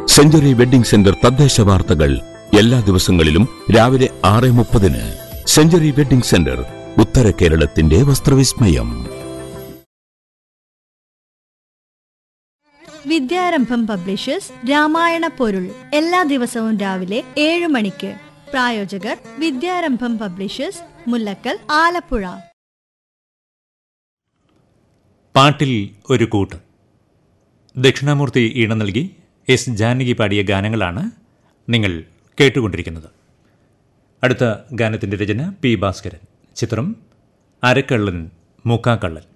century wedding centre തദ്ദേശ വാർത്തകൾ എല്ലാ ദിവസങ്ങളിലും രാവിലെ ആറ് മുപ്പതിന് സെഞ്ചുറി വെഡിംഗ് സെന്റർ ഉത്തര കേരളത്തിന്റെ വസ്ത്രവിസ്മയം വിദ്യാരംഭം പബ്ലിഷേഴ്സ് രാമായണ പൊരുൾ എല്ലാ ദിവസവും രാവിലെ ഏഴ് മണിക്ക് പ്രായോജകർ വിദ്യാരംഭം പബ്ലിഷേഴ്സ് മുല്ലക്കൽ ആലപ്പുഴ പാട്ടിൽ ഒരു കൂട്ട് ദക്ഷിണാമൂർത്തി ഈണം നൽകി എസ് ജാനകി പാടിയ ഗാനങ്ങളാണ് നിങ്ങൾ കേട്ടുകൊണ്ടിരിക്കുന്നത് അടുത്ത ഗാനത്തിൻ്റെ രചന പി ഭാസ്കരൻ ചിത്രം അരക്കള്ളൻ മുക്കാക്കള്ളൻ